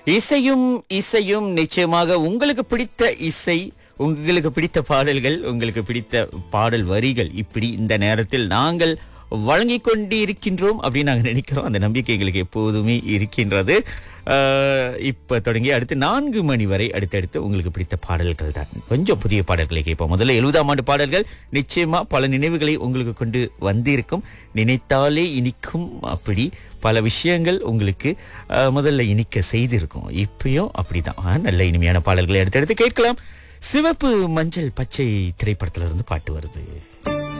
இசையும் இசையும் நிச்சயமாக உங்களுக்கு பிடித்த இசை உங்களுக்கு பிடித்த பாடல்கள் உங்களுக்கு பிடித்த பாடல் வரிகள் இப்படி இந்த நேரத்தில் நாங்கள் வழங்கிக் கொண்டு இருக்கின்றோம் அப்படின்னு நாங்கள் நினைக்கிறோம் அந்த நம்பிக்கை எங்களுக்கு எப்போதுமே இருக்கின்றது ஆஹ், இப்ப தொடங்கி அடுத்து நான்கு மணி வரை அடுத்தடுத்து உங்களுக்கு பிடித்த பாடல்கள் தான் கொஞ்சம் புதிய பாடல்களை கேட்போம் முதல்ல எழுபதாம் ஆண்டு பாடல்கள் நிச்சயமா பல நினைவுகளை உங்களுக்கு கொண்டு வந்திருக்கும் நினைத்தாலே இனிக்கும் அப்படி பல விஷயங்கள் உங்களுக்கு ஆஹ், முதல்ல இனிக்க செய்திருக்கும் இப்பயும் அப்படிதான் ஆஹ், நல்ல இனிமையான பாடல்களை அடுத்தடுத்து கேட்கலாம் சிவப்பு மஞ்சள் பச்சை திரைப்படத்துல இருந்து பாட்டு வருது